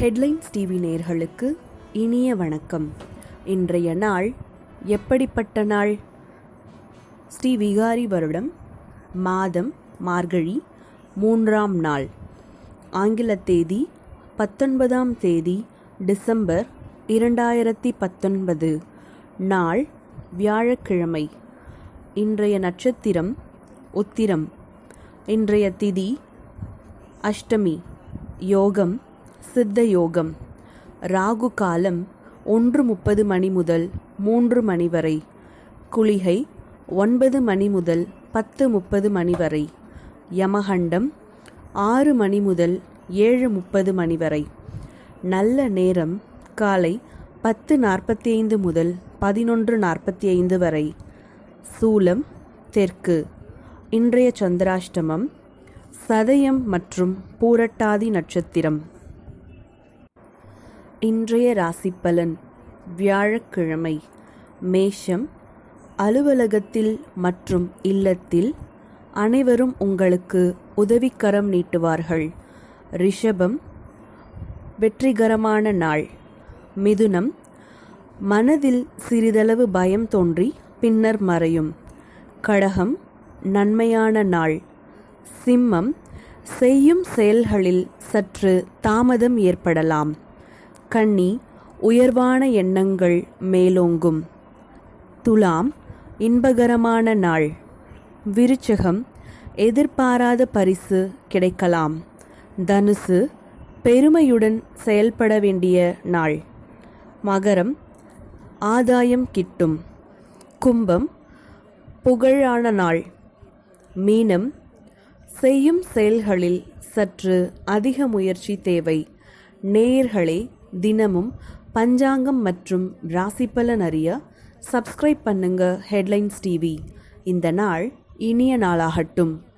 headlines TV நேயர்களுக்கு இனிய வணக்கம் இன்றைய நாள் எப்படிப்பட்ட நாள் ஸ்ரீ விகாரி வருடம் மாதம் மார்கழி மூன்றாம் நாள் ஆங்கில தேதி பத்தொன்பதாம் தேதி டிசம்பர் இரண்டாயிரத்தி பத்தொன்பது நாள் வியாழக்கிழமை இன்றைய நட்சத்திரம் உத்திரம் இன்றைய திதி அஷ்டமி யோகம் சித்த யோகம் ராகு காலம் ஒன்று முப்பது மணி முதல் மூன்று மணி வரை குளிகை ஒன்பது மணி முதல் பத்து முப்பது மணி வரை யமகண்டம் ஆறு மணி முதல் ஏழு முப்பது மணி வரை நல்ல நேரம் காலை பத்து நாற்பத்தி ஐந்து முதல் பதினொன்று நாற்பத்தி ஐந்து வரை சூலம் தெற்கு இன்றைய சந்திராஷ்டமம் சதயம் மற்றும் பூரட்டாதி நட்சத்திரம் இன்றைய ராசிப்பலன் வியாழக்கிழமை மேஷம் அலுவலகத்தில் மற்றும் இல்லத்தில் அனைவரும் உங்களுக்கு உதவிக்கரம் நீட்டுவார்கள் ரிஷபம் வெற்றிகரமான நாள் மிதுனம் மனதில் சிறிதளவு பயம் தோன்றி பின்னர் மறையும் கடகம் நன்மையான நாள் சிம்மம் செய்யும் செயல்களில் சற்று தாமதம் ஏற்படலாம் கன்னி உயர்வான எண்ணங்கள் மேலோங்கும் துலாம் இன்பகரமான நாள் விருச்சகம் எதிர்பாராத பரிசு கிடைக்கலாம் தனுசு பெருமையுடன் செயல்பட வேண்டிய நாள் மகரம் ஆதாயம் கிட்டும் கும்பம் புகழான நாள் மீனம் செய்யும் செயல்களில் சற்று அதிக முயற்சி தேவை நேயர்களே தினமும் பஞ்சாங்கம் மற்றும் ராசிப்பலன் அறிய சப்ஸ்கிரைப் பண்ணுங்க ஹெட்லைன்ஸ் டிவி இந்த நாள் இனிய நாளாகட்டும்